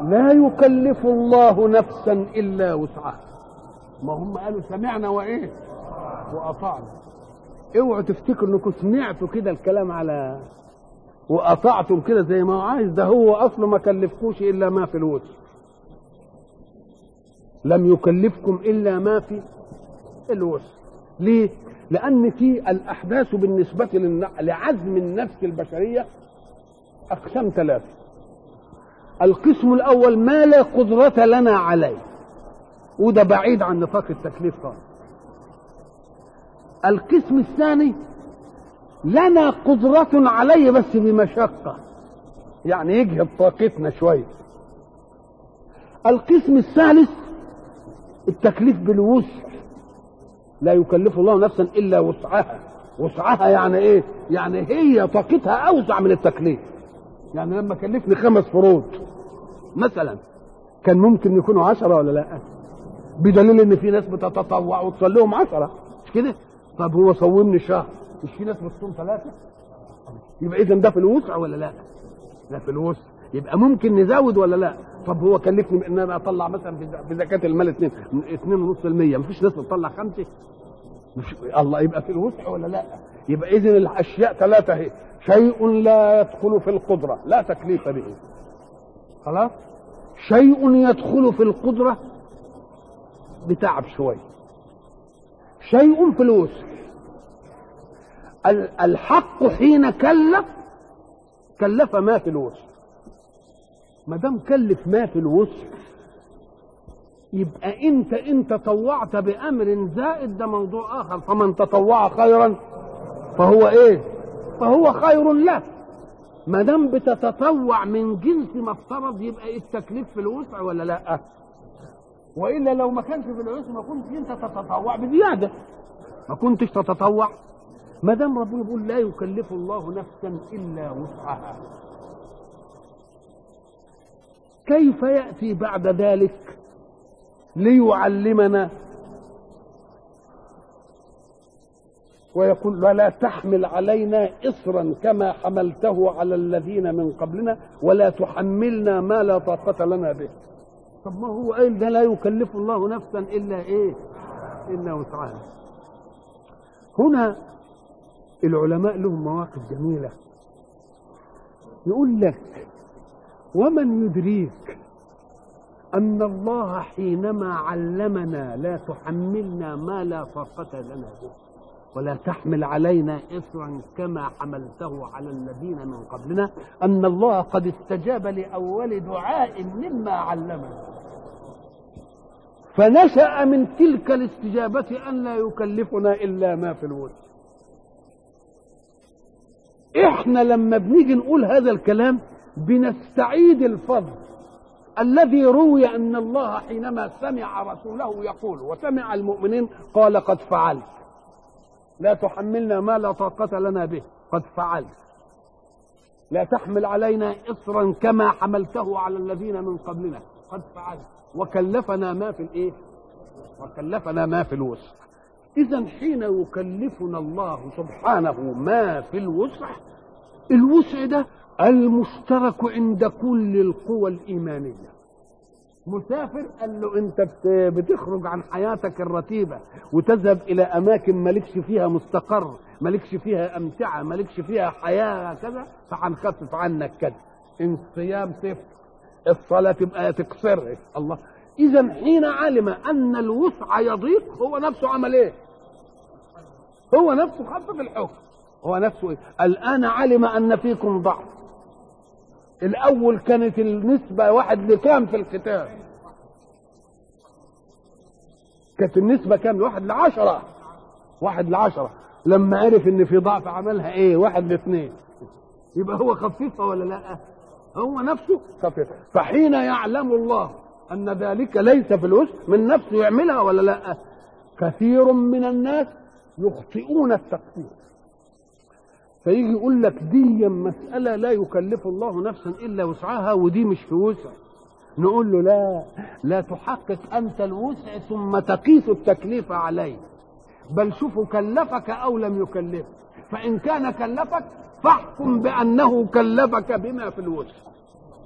لا يكلف الله نفسا الا وسعها ما هم قالوا سمعنا وايه واطعنا اوعوا تفتكروا انكم سمعتوا كده الكلام على واطعتم كده زي ما هو عايز ده هو اصله ما كلفكوش الا ما في الوسع لم يكلفكم الا ما في الوسع ليه لان في الاحداث بالنسبه للن- لعزم النفس البشريه اقسام ثلاثه القسم الاول ما لا قدره لنا عليه وده بعيد عن نطاق التكليف خالص القسم الثاني لنا قدرة عليه بس بمشقة يعني يجهد طاقتنا شوية القسم الثالث التكليف بالوسع لا يكلف الله نفسا إلا وسعها وسعها يعني ايه يعني هي طاقتها أوسع من التكليف يعني لما كلفني خمس فروض مثلا كان ممكن يكونوا عشرة ولا لا بدليل ان في ناس بتتطوع وتصلي لهم عشرة مش كده طب هو صومني شهر مش في ناس بتصوم ثلاثة يبقى اذا ده في الوسع ولا لا ده في الوسع يبقى ممكن نزود ولا لا طب هو كلفني بان انا اطلع مثلا في ز- في زكاه المال 2 2.5% مفيش ناس بتطلع خمسه مش الله يبقى في الوسع ولا لا يبقى اذا الاشياء ثلاثه اهي شيء لا يدخل في القدره لا تكليف به خلاص شيء يدخل في القدره بتعب شويه شيء في الوسع ال- الحق حين كلف كلف ما في الوسع ما دام كلف ما في الوسع يبقى انت ان تطوعت بامر زائد ده موضوع اخر فمن تطوع خيرا فهو ايه فهو خير له ما دام بتتطوع من جنس ما افترض يبقى التكليف في الوسع ولا لا والا لو ما كانش في الوسع ما كنتش انت تتطوع بزياده ما كنتش تتطوع ما دام ربنا بيقول لا يكلف الله نفسا الا وسعها كيف ياتي بعد ذلك ليعلمنا ويقول ولا تحمل علينا إصرا كما حملته على الذين من قبلنا ولا تحملنا ما لا طاقة لنا به طب ما هو قايل ده لا يكلف الله نفسا إلا إيه إلا وسعها هنا العلماء لهم مواقف جميلة يقول لك ومن يدريك أن الله حينما علمنا لا تحملنا ما لا طاقة لنا به ولا تحمل علينا إصرا كما حملته على الذين من قبلنا أن الله قد استجاب لأول دعاء مما علمنا فنشأ من تلك الاستجابة أن لا يكلفنا إلا ما في الوسع احنا لما بنيجي نقول هذا الكلام بنستعيد الفضل الذي روي ان الله حينما سمع رسوله يقول وسمع المؤمنين قال قد فعلت لا تحملنا ما لا طاقة لنا به قد فعلت لا تحمل علينا إصرا كما حملته على الذين من قبلنا قد فعلت وكلفنا ما في الايه وكلفنا ما في الوسع اذا حين يكلفنا الله سبحانه ما في الوسع الوسع ده المشترك عند كل القوى الإيمانية مسافر قال له انت بت- بتخرج عن حياتك الرتيبة وتذهب الى اماكن مالكش فيها مستقر مالكش فيها امتعة مالكش فيها حياة كذا فهنخفف عنك كذا الصيام تفطر الصلاة تبقى تكسرها الله اذا حين علم ان الوسع يضيق هو نفسه عمل ايه هو نفسه خفف الحكم هو نفسه ايه الان علم ان فيكم ضعف الاول كانت النسبة واحد لكام في القتال كانت النسبة كام واحد لعشرة واحد لعشرة لما عرف ان في ضعف عملها ايه واحد لاثنين يبقى هو خفيفها ولا لا هو نفسه خفيفها فحين يعلم الله ان ذلك ليس في الوسع من نفسه يعملها ولا لا كثير من الناس يخطئون التقدير فيجي يقول لك دي مسألة لا يكلف الله نفسا إلا وسعها ودي مش في وسع نقول له لا لا تحقق أنت الوسع ثم تقيس التكليف عليه بل شوفوا كلفك أو لم يكلفك فإن كان كلفك فاحكم بأنه كلفك بما في الوسع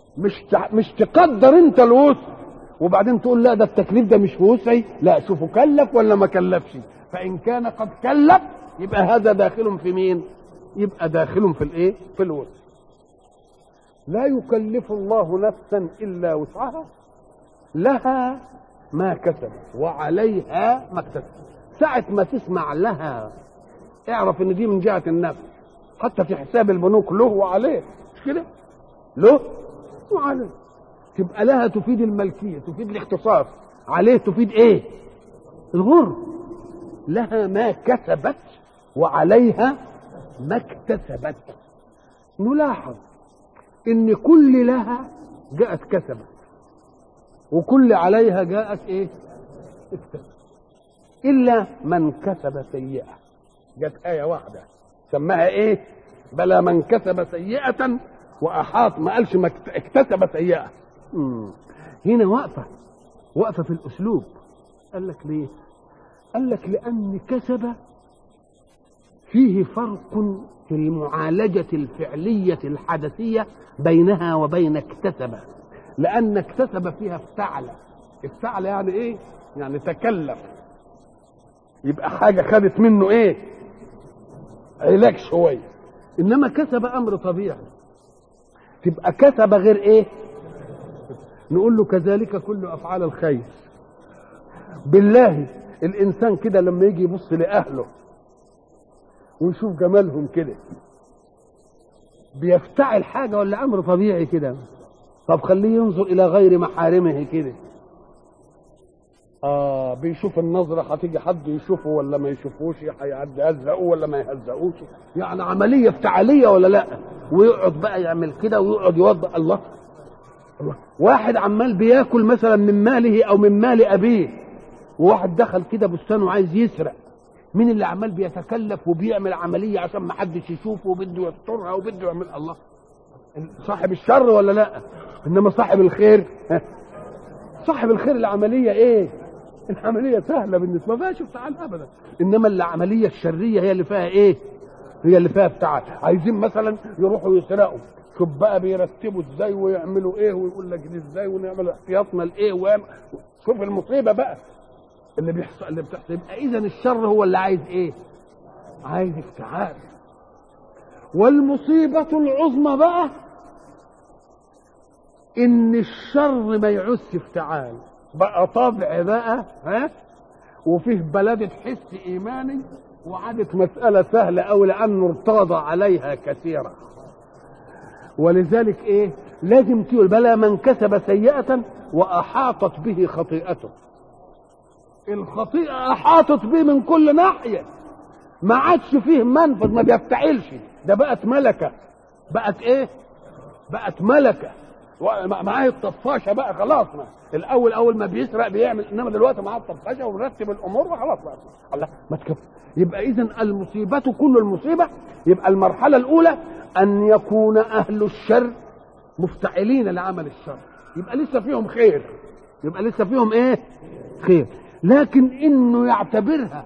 مش تع- مش تقدر انت الوسع وبعدين تقول لا ده التكليف ده مش في وسعي لا شوفوا كلف ولا ما كلفش فان كان قد كلف يبقى هذا داخل في مين يبقى داخل في الايه في الوسع لا يكلف الله نفسا الا وسعها لها ما كسبت وعليها ما اكتسبت ساعة ما تسمع لها اعرف ان دي من جهة النفس حتى في حساب البنوك له وعليه مش كده له وعليه تبقى لها تفيد الملكية تفيد الاختصاص عليه تفيد ايه الغر لها ما كسبت وعليها ما اكتسبت نلاحظ ان كل لها جاءت كسبت وكل عليها جاءت ايه اكتسبت الا من كسب سيئه جت ايه واحده سماها ايه بلى من كسب سيئه واحاط ما قالش ما اكت- اكتسب سيئه مم. هنا وقفه وقفه في الاسلوب قال لك ليه قال لك لان كسب فيه فرق في المعالجة الفعلية الحدثية بينها وبين اكتسب لأن اكتسب فيها افتعل افتعل يعني ايه؟ يعني تكلف يبقى حاجة خدت منه ايه؟ علاج شوية إنما كسب أمر طبيعي تبقى كسب غير ايه؟ نقول له كذلك كل أفعال الخير بالله الإنسان كده لما يجي يبص لأهله ويشوف جمالهم كده بيفتعل حاجة ولا أمر طبيعي كده طب خليه ينظر إلى غير محارمه كده آه بيشوف النظرة هتيجي حد يشوفه ولا ما يشوفوش هيهزقوه ولا ما يهزقوش يعني عملية افتعالية ولا لا ويقعد بقى يعمل كده ويقعد يوضح الله الله واحد عمال بياكل مثلا من ماله أو من مال أبيه وواحد دخل كده بستان وعايز يسرق مين اللي عمال بيتكلف وبيعمل عمليه عشان ما حدش يشوفه وبده يسترها وبده يعمل الله صاحب الشر ولا لا انما صاحب الخير ها؟ صاحب الخير العمليه ايه العمليه سهله بالنسبه ما فيهاش افتعال ابدا انما العمليه الشريه هي اللي فيها ايه هي اللي فيها افتعال عايزين مثلا يروحوا يسرقوا شوف بقى بيرتبوا ازاي ويعملوا ايه ويقول لك دي ازاي ونعمل احتياطنا لايه ويعمل شوف المصيبه بقى اللي بيحصل اللي بتحصل يبقى اذا الشر هو اللي عايز ايه؟ عايز افتعال والمصيبة العظمى بقى ان الشر ما يعوزش افتعال بقى طبع بقى ها وفيه بلدة حس ايماني وعادت مسألة سهلة أوي لأنه ارتضى عليها كثيرا ولذلك ايه لازم تقول بلى من كسب سيئة وأحاطت به خطيئته الخطيئة أحاطت به من كل ناحية ما عادش فيه منفذ ما بيفتعلش ده بقت ملكة بقت ايه بقت ملكة معاه الطفاشة بقى خلاص ما. الأول أول ما بيسرق بيعمل إنما دلوقتي معاه الطفاشة ونرتب الأمور وخلاص بقى الله ما تكفي يبقى إذا المصيبة كل المصيبة يبقى المرحلة الأولى أن يكون أهل الشر مفتعلين لعمل الشر يبقى لسه فيهم خير يبقى لسه فيهم إيه؟ خير لكن إنه يعتبرها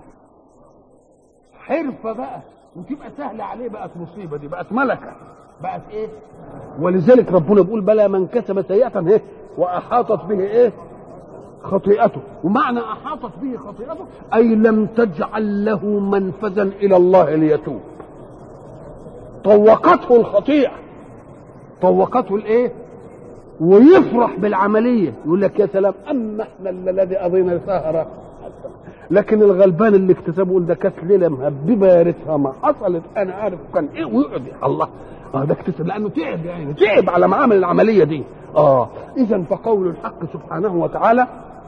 حرفة بقى وتبقى سهلة عليه بقت مصيبة دي بقت ملكة بقت إيه؟ ولذلك ربنا بيقول بلى من كسب سيئة إيه؟ وأحاطت به إيه؟ خطيئته ومعنى أحاطت به خطيئته أي لم تجعل له منفذا إلى الله ليتوب طوقته الخطيئة طوقته الإيه؟ ويفرح بالعملية يقول لك يا سلام أما إحنا الذي قضينا سهرة لكن الغلبان اللي اكتسبه يقول ده كانت ليله مهببه يا ريتها ما حصلت انا عارف كان ايه ويقعد الله اه ده اكتسب لانه تعب يعني تعب على ما عمل العمليه دي اه اذا فقول الحق سبحانه وتعالى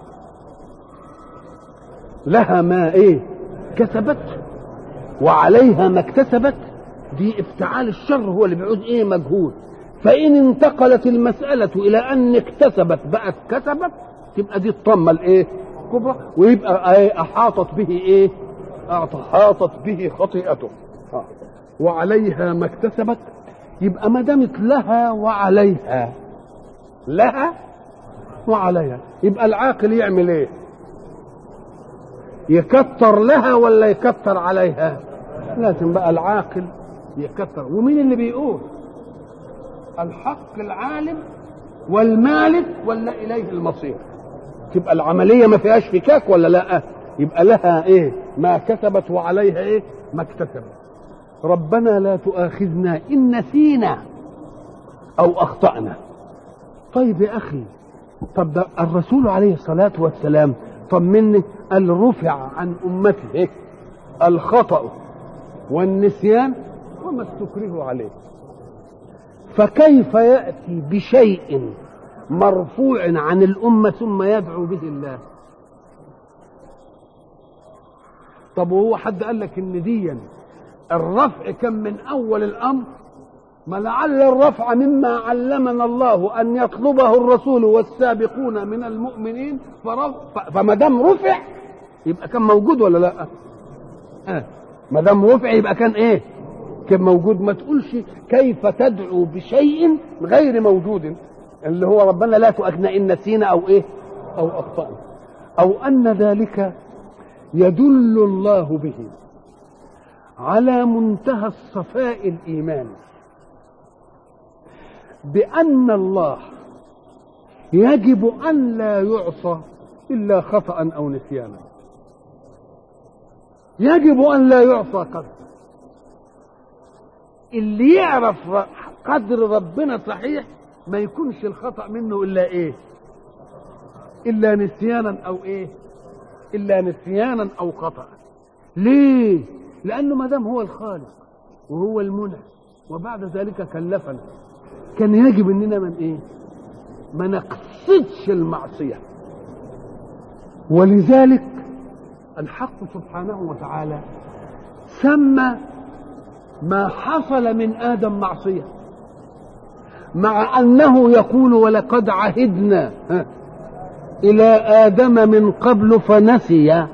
لها ما ايه كسبت وعليها ما اكتسبت دي افتعال الشر هو اللي بيعود ايه مجهود فان انتقلت المساله الى ان اكتسبت بقت كسبت تبقى دي الطمه الايه كبرى ويبقى ايه احاطت به ايه احاطت به خطيئته آه. وعليها ما اكتسبت يبقى ما دامت لها وعليها لها وعليها يبقى العاقل يعمل ايه يكتر لها ولا يكتر عليها لازم بقى العاقل يكتر ومين اللي بيقول الحق العالم والمالك ولا اليه المصير تبقى العمليه ما فيهاش فكاك ولا لا يبقى لها ايه ما كسبت وعليها ايه ما اكتسبت ربنا لا تؤاخذنا ان نسينا او اخطانا طيب يا اخي طب ده الرسول عليه الصلاه والسلام طمني قال رفع عن امتي إيه؟ الخطا والنسيان وما استكرهوا عليه فكيف ياتي بشيء مرفوع عن الامه ثم يدعو به الله طب وهو حد قال لك ان ديا الرفع كان من اول الامر ما لعل الرفع مما علمنا الله ان يطلبه الرسول والسابقون من المؤمنين فما دام رفع يبقى كان موجود ولا لا؟ آه. ما دام رفع يبقى كان ايه؟ كان موجود ما تقولش كيف تدعو بشيء غير موجود اللي هو ربنا لا تؤاخذنا ان نسينا او ايه؟ او اخطانا او ان ذلك يدل الله به على منتهى الصفاء الايماني بأن الله يجب أن لا يعصى إلا خطأ أو نسيانا يجب أن لا يعصى قدر اللي يعرف قدر ربنا صحيح ما يكونش الخطأ منه إلا إيه إلا نسيانا أو إيه إلا نسيانا أو خطأ ليه لأنه ما دام هو الخالق وهو المنعم وبعد ذلك كلفنا كان يجب اننا من ايه ما نقصدش المعصيه ولذلك الحق سبحانه وتعالى سمى ما حصل من ادم معصيه مع انه يقول ولقد عهدنا الى ادم من قبل فنسي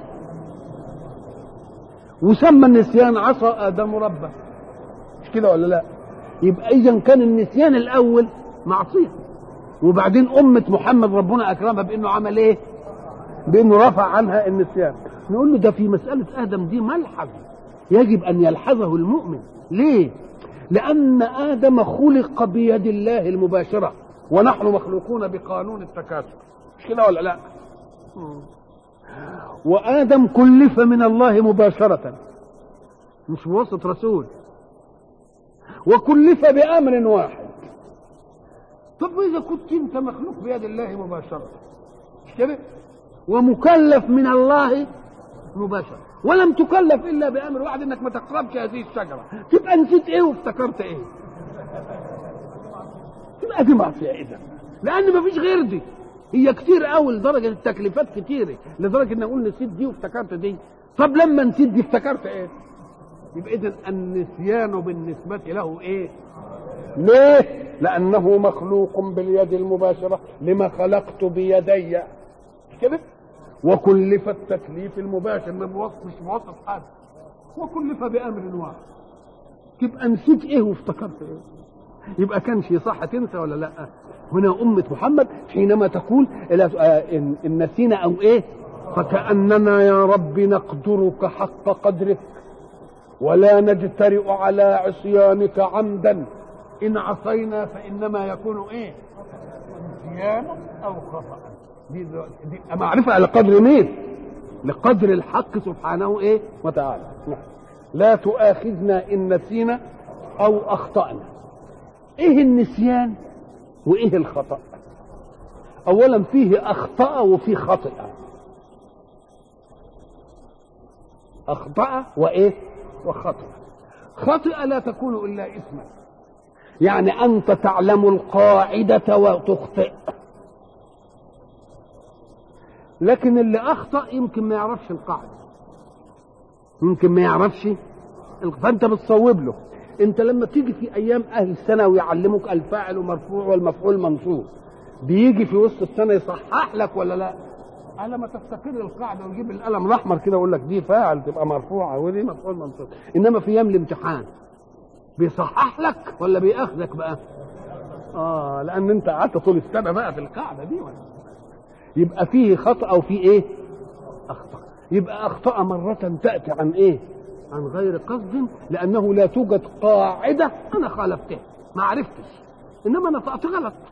وسمى النسيان عصى ادم ربه مش كده ولا لا يبقى اذا كان النسيان الاول معصيه وبعدين امه محمد ربنا اكرمها بانه عمل ايه بانه رفع عنها النسيان نقول له ده في مساله ادم دي ملحظ يجب ان يلحظه المؤمن ليه لان ادم خلق بيد الله المباشره ونحن مخلوقون بقانون التكاثر مش كده ولا لا وادم كلف من الله مباشره مش بواسطه رسول وكلف بامر واحد طب اذا كنت انت مخلوق بيد الله مباشره مش كده ومكلف من الله مباشره ولم تكلف الا بامر واحد انك ما تقربش هذه الشجره تبقى نسيت ايه وافتكرت ايه تبقى دي معصيه اذا لان ما فيش غير دي هي كتير قوي لدرجه التكليفات كتيره لدرجه ان اقول نسيت دي وافتكرت دي طب لما نسيت دي افتكرت ايه يبقى اذا النسيان بالنسبة له ايه ليه لانه مخلوق باليد المباشرة لما خلقت بيدي كده وكلف التكليف المباشر من وصف مش بوصف حد وكلف بامر واحد تبقى نسيت ايه وافتكرت ايه يبقى كان شيء صح تنسى ولا لا هنا أمة محمد حينما تقول إن نسينا أو إيه فكأننا يا رب نقدرك حق قدرك ولا نجترئ على عصيانك عمدا ان عصينا فانما يكون ايه نسيانا او خطا دي, دي معرفه على قدر مين لقدر الحق سبحانه ايه وتعالى لا تؤاخذنا ان نسينا او اخطانا ايه النسيان وايه الخطا اولا فيه اخطا وفيه خطئ اخطا وايه وخطأ خطأ لا تكون إلا إثما يعني أنت تعلم القاعدة وتخطئ لكن اللي أخطأ يمكن ما يعرفش القاعدة يمكن ما يعرفش فأنت بتصوب له أنت لما تيجي في أيام أهل السنة ويعلمك الفاعل مرفوع والمفعول منصوب بيجي في وسط السنة يصحح لك ولا لا؟ على ما تستقر القاعده ويجيب القلم الاحمر كده ويقول لك دي فاعل تبقى مرفوعه ودي مفعول منصوب انما في ايام الامتحان بيصحح لك ولا بياخذك بقى اه لان انت قعدت طول السنه بقى في القاعده دي ولا يبقى فيه خطا او فيه ايه اخطا يبقى اخطا مره تاتي عن ايه عن غير قصد لانه لا توجد قاعده انا خالفتها ما عرفتش انما نطقت غلط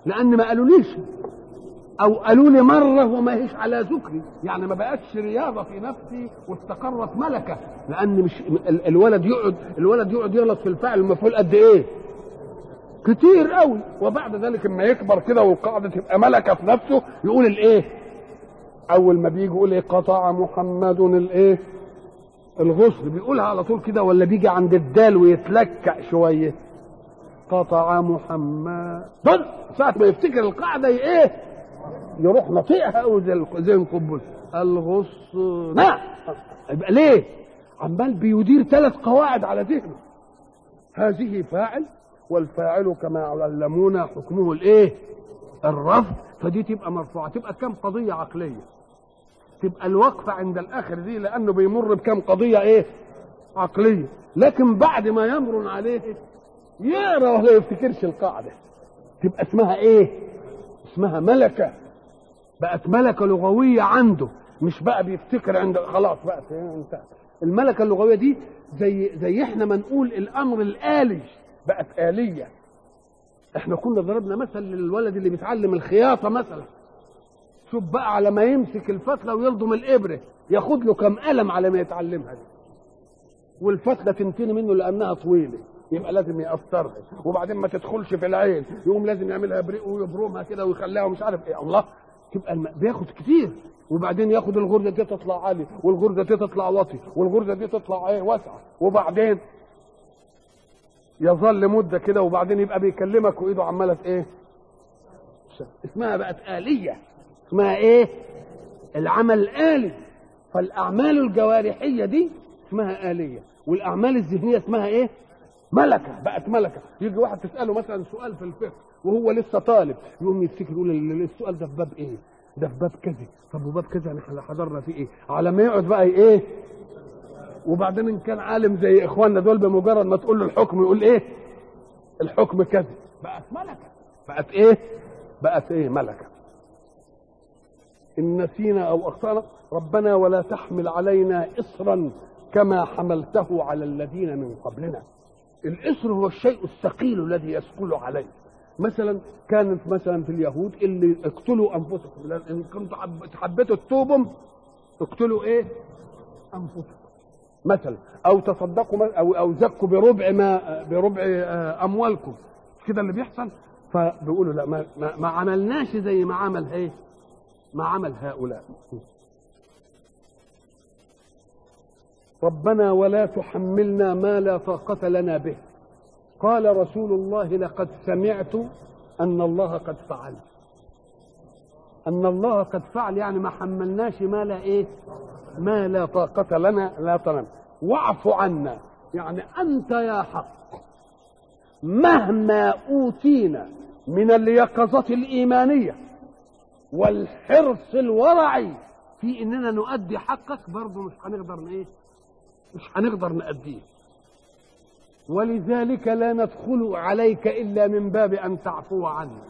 لان ما قالوليش او قالوا لي مره وما هيش على ذكري يعني ما بقتش رياضه في نفسي واستقرت ملكه لان مش ال- الولد يقعد الولد يقعد يغلط في الفعل المفعول قد ايه كتير قوي وبعد ذلك اما يكبر كده والقاعده تبقى ملكه في نفسه يقول الايه اول ما بيجي يقول ايه قطع محمد الايه الغسل بيقولها على طول كده ولا بيجي عند الدال ويتلكع شويه قطع محمد دل ساعة ما يفتكر القاعدة ايه يروح نطيقها قوي زي الق- زي القنبلة الغصن نعم يبقى ليه؟ عمال بيدير ثلاث قواعد على ذهنه هذه فاعل والفاعل كما علمونا حكمه الايه؟ الرفض فدي تبقى مرفوعة تبقى كم قضية عقلية تبقى الوقفة عند الآخر دي لأنه بيمر بكم قضية ايه؟ عقلية لكن بعد ما يمر عليه يقرا ولا يفتكرش القاعدة تبقى اسمها ايه؟ اسمها ملكة بقت ملكة لغوية عنده مش بقى بيفتكر عند خلاص بقى انت الملكة اللغوية دي زي زي احنا ما نقول الأمر الآلي بقت آلية احنا كنا ضربنا مثل للولد اللي بيتعلم الخياطة مثلا شوف بقى على ما يمسك الفتلة ويلضم الإبرة ياخد له كم قلم على ما يتعلمها دي والفتله تنتني منه لانها طويله يبقى لازم يقصرها وبعدين ما تدخلش في العين يقوم لازم يعملها بريق ويبرمها كده ويخليها مش عارف ايه الله تبقى الم... بياخد كتير وبعدين ياخد الغرزه دي تطلع عالي والغرزه دي تطلع واطي والغرزه دي تطلع ايه واسعه وبعدين يظل مده كده وبعدين يبقى بيكلمك وايده عماله ايه اسمها بقت آلية اسمها ايه العمل الآلي فالأعمال الجوارحية دي اسمها آلية والأعمال الذهنية اسمها ايه ملكة بقت ملكة يجي واحد تسأله مثلا سؤال في الفقه وهو لسه طالب يقوم يفتكر يقول ال- السؤال ده في باب ايه ده في باب كذا طب وباب كذا احنا حضرنا فيه ايه على ما يقعد بقى ايه وبعدين ان كان عالم زي اخواننا دول بمجرد ما تقول له الحكم يقول ايه الحكم كذا بقت ملكة بقت ايه بقت ايه ملكة ان نسينا او اخطانا ربنا ولا تحمل علينا اصرا كما حملته على الذين من قبلنا الاسر هو الشيء الثقيل الذي يثقل عليه مثلا كانت مثلا في اليهود اللي اقتلوا انفسكم لأن ان كنتوا حب- حبيتوا تتوبوا اقتلوا ايه انفسكم مثلا او تصدقوا م- او او زكوا بربع ما بربع آه، اموالكم مش كده اللي بيحصل فبيقولوا لا ما, ما, ما عملناش زي ما عمل ايه ما عمل هؤلاء ربنا ولا تحملنا ما لا طاقة لنا به قال رسول الله لقد سمعت أن الله قد فعل أن الله قد فعل يعني ما حملناش ما لا إيه ما لا طاقة لنا لا طاقة واعف عنا يعني أنت يا حق مهما أوتينا من اليقظة الإيمانية والحرص الورعي في إننا نؤدي حقك برضه مش هنقدر إيه مش هنقدر نأديه ولذلك لا ندخل عليك إلا من باب أن تعفو عنا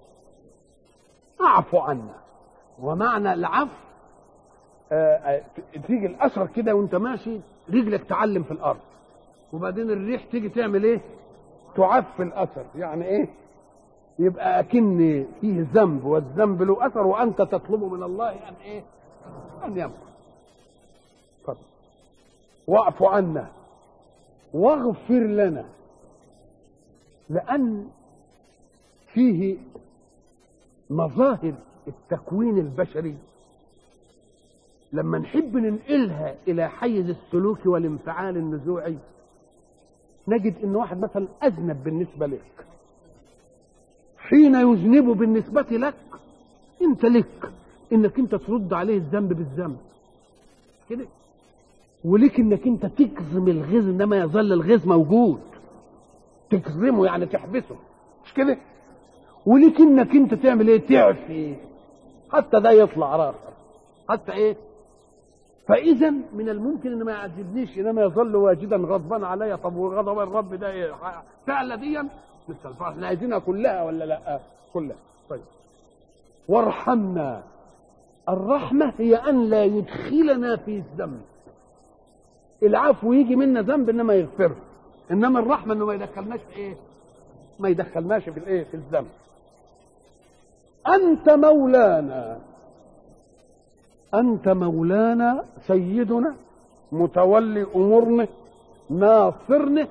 اعفو عنا ومعنى العفو آه، آه، تيجي الأثر كده وانت ماشي رجلك تعلم في الأرض وبعدين الريح تيجي تعمل ايه تعفي الأثر يعني ايه يبقى أكن فيه ذنب والذنب له أثر وأنت تطلب من الله أن ايه أن يمكن اتفضل واعف عنا واغفر لنا لأن فيه مظاهر التكوين البشري لما نحب ننقلها إلى حيز السلوك والانفعال النزوعي نجد إن واحد مثلا أذنب بالنسبة لك حين يذنب بالنسبة لك أنت لك إنك أنت ترد عليه الذنب بالذنب كده وليك انك انت تكظم الغيظ انما يظل الغيظ موجود تكظمه يعني تحبسه مش كده وليك انك انت تعمل ايه تعفي حتى ده يطلع راسك حتى ايه فاذا من الممكن ان ما يعذبنيش انما يظل واجدا غضبان عليا طب وغضب الرب ده ايه فعلا دي مثل احنا عايزينها كلها ولا لا كلها طيب وارحمنا الرحمه هي ان لا يدخلنا في الذنب العفو يجي منا ذنب انما يغفره انما الرحمه انه ما يدخلناش في ايه ما يدخلناش في الايه في الذنب أنت مولانا أنت مولانا سيدنا متولي أمورنا ناصرنا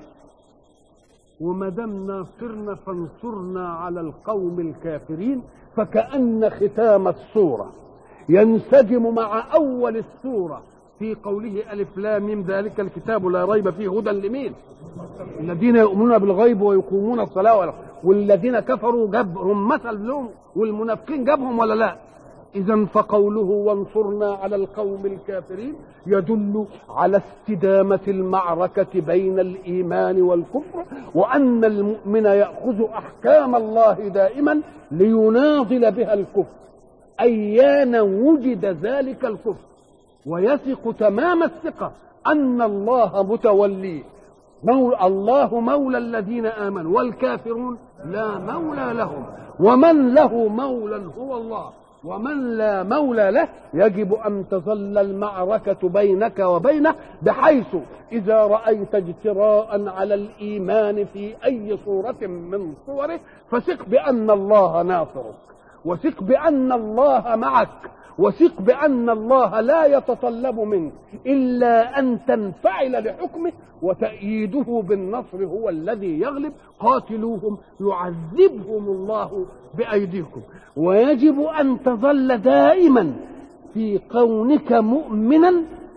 وما دام ناصرنا فانصرنا على القوم الكافرين فكأن ختام السورة ينسجم مع أول السورة في قوله ألف لام ميم ذلك الكتاب لا ريب فيه هدى لمين؟ الذين يؤمنون بالغيب ويقومون الصلاة والذين كفروا جابهم مثل لهم والمنافقين جابهم ولا لا؟ إذا فقوله وانصرنا على القوم الكافرين يدل على استدامة المعركة بين الإيمان والكفر وأن المؤمن يأخذ أحكام الله دائما ليناضل بها الكفر أيان وجد ذلك الكفر ويثق تمام الثقة أن الله متوليه مولى الله مولى الذين آمنوا والكافرون لا مولى لهم ومن له مولى هو الله ومن لا مولى له يجب ان تظل المعركه بينك وبينه بحيث اذا رايت اجتراء على الايمان في اي صوره من صوره فثق بان الله ناصرك وثق بان الله معك وثق بان الله لا يتطلب منك الا ان تنفعل لحكمه وتأييده بالنصر هو الذي يغلب قاتلوهم يعذبهم الله بأيديكم ويجب أن تظل دائما في كونك مؤمنا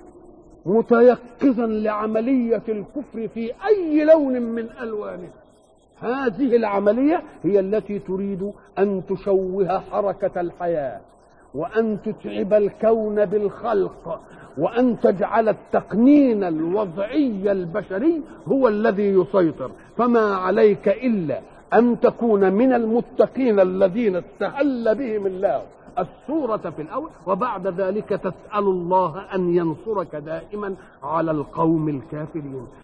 متيقظا لعملية الكفر في أي لون من ألوانه هذه العملية هي التي تريد أن تشوه حركة الحياة وأن تتعب الكون بالخلق وأن تجعل التقنين الوضعي البشري هو الذي يسيطر فما عليك إلا أن تكون من المتقين الذين استهل بهم الله السورة في الأول وبعد ذلك تسأل الله أن ينصرك دائما على القوم الكافرين